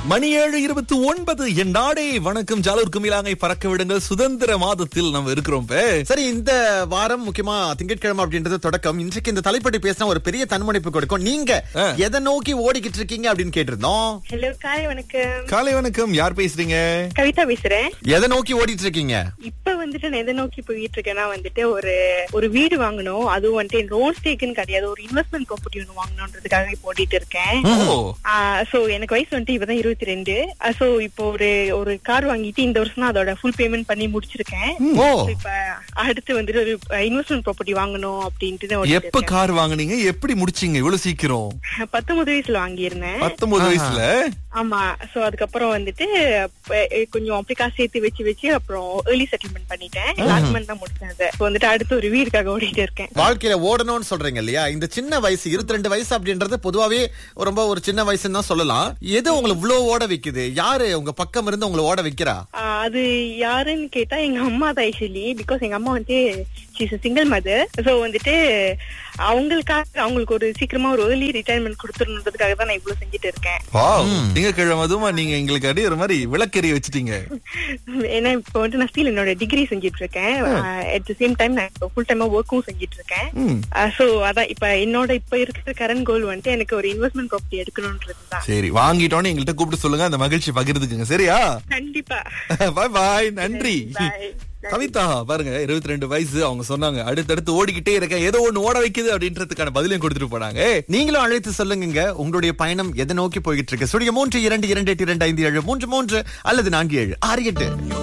மணி ஏழு இருபத்தி ஒன்பது என் நாடே வணக்கம் ஜாலூர் குமிலாங்கை பறக்க விடுங்கள் சுதந்திர மாதத்தில் நம்ம இருக்கிறோம் இப்ப. சரி இந்த வாரம் முக்கியமா திங்கட்கிழமை அப்படின்றது தொடக்கம் இன்றைக்கு இந்த தலைப்படி பேசினா ஒரு பெரிய தன்முனைப்பு கொடுக்கும் நீங்க ஆ. எதை நோக்கி ஓடிக்கிட்டு இருக்கீங்க அப்படின்னு கேட்டிருந்தோம் ஹலோ காலை வணக்கம் காலை வணக்கம் யார் பேசுறீங்க கவிதா பேசுறேன் எதை நோக்கி ஓடிட்டு இருக்கீங்க இப்ப வந்துட்டு நான் எதை நோக்கி போயிட்டு இருக்கேன்னா வந்துட்டு ஒரு ஒரு வீடு வாங்கணும் அதுவும் வந்துட்டு லோன் ஸ்டேக்குன்னு கிடையாது ஒரு இன்வெஸ்ட்மெண்ட் ப்ராப்பர்ட்டி ஒன்று வாங்கணுன்றதுக்காக இப்போ ஓடிட்டு இருக்கேன் ஓ சோ எனக்கு வயசு வந்துட்டு இப்பதான் இருபத்தி ரெண்டு சோ இப்போ ஒரு ஒரு கார் வாங்கிட்டு இந்த வருஷம் தான் அதோட ஃபுல் பேமெண்ட் பண்ணி முடிச்சிருக்கேன் ஓ So, இப்ப அடுத்து வந்துட்டு ஒரு இன்வெஸ்ட்மெண்ட் ப்ராப்பர்ட்டி வாங்கணும் அப்படின்ட்டு தான் ஓடிட்டு எப்ப இருக்கேன். கார் வாங்குனீங்க எப்படி முடிச்சீங்க இவ்வளவு சீக்கிரம் பத்தொன்பது வயசுல வாங்கியிருந்தேன் பத்தொன்பது வயசுல ஆமா சோ அதுக்கப்புறம் வந்துட்டு அப்ப, எ, கொஞ்சம் அப்படி காசு சேர்த்து வச்சு வச்சு அப்புறம் ஏர்லி செட்டில்மெண்ட் பண்ணிட்டேன் லாஸ்ட் மந்த் தான் முடிச்சேன் அதை இப்போ வந்துட்டு அடுத்து ஒரு வீடுக்காக ஓடிட்டு இருக்கேன் வாழ்க்கையில ஓடணும்னு சொல்றீங்க இல்லையா இந்த சின்ன வயசு இருபத்தி ரெண்டு வயசு அப்படின்றது பொதுவாவே ரொம்ப ஒரு சின்ன வயசுன்னு தான் சொல்லலாம் எது உங்களை இவ்வளவு ஓட வைக்குது யாரு உங்க பக்கம் இருந்து உங்களை ஓட வைக்கிறா ஆ, அது யாருன்னு கேட்டா எங்க அம்மா தான் ஆக்சுவலி பிகாஸ் எங்க அம்மா வந்து சிங்கிள் மதர் சோ வந்துட்டு அவங்களுக்காக அவங்களுக்கு ஒரு சீக்கிரமா ஒரு ஏர்லி ரிட்டையர்மெண்ட் கொடுத்துருன்றதுக்காக தான் நான் இவ்வளவு செஞ்சுட்டு இருக்கேன் வாவ் திங்கக்கிழமை அதுமா நீங்க எங்களுக்கு அடி ஒரு மாதிரி விளக்கெறிய வச்சுட்டீங்க ஏன்னா இப்போ வந்துட்டு நான் ஸ்டில் என்னோட டிகிரி செஞ்சுட்டு இருக்கேன் அட் த சேம் டைம் நான் இப்போ ஃபுல் டைமா ஒர்க்கும் செஞ்சுட்டு இருக்கேன் ம். சோ அதான் இப்ப என்னோட இப்ப இருக்கிற கரண்ட் கோல் வந்துட்டு எனக்கு ஒரு இன்வெஸ்ட்மெண்ட் ப்ராப்பர்ட்டி எடுக்கணும்ன்றதுதான் சரி வாங்கிட்டோன்னு எங்கள்கிட்ட கூப்பிட்டு சொல்லுங்க அந்த மகிழ்ச்சி பகிர்ந்துக்குங்க சரியா கண்டிப்பா பாய் பாய் நன்றி Bye. கவிதா பாருங்க இருபத்தி ரெண்டு வயசு அவங்க சொன்னாங்க அடுத்தடுத்து ஓடிக்கிட்டே இருக்கேன் ஏதோ ஒண்ணு ஓட வைக்குது அப்படின்றதுக்கான பதிலையும் கொடுத்துட்டு போனாங்க நீங்களும் அழைத்து சொல்லுங்க உங்களுடைய பயணம் எதை நோக்கி போய்கிட்டு இருக்கு சுடிய மூன்று இரண்டு இரண்டு எட்டு இரண்டு ஐந்து ஏழு மூன்று மூன்று அல்லது நான்கு ஏழு ஆறு எட்டு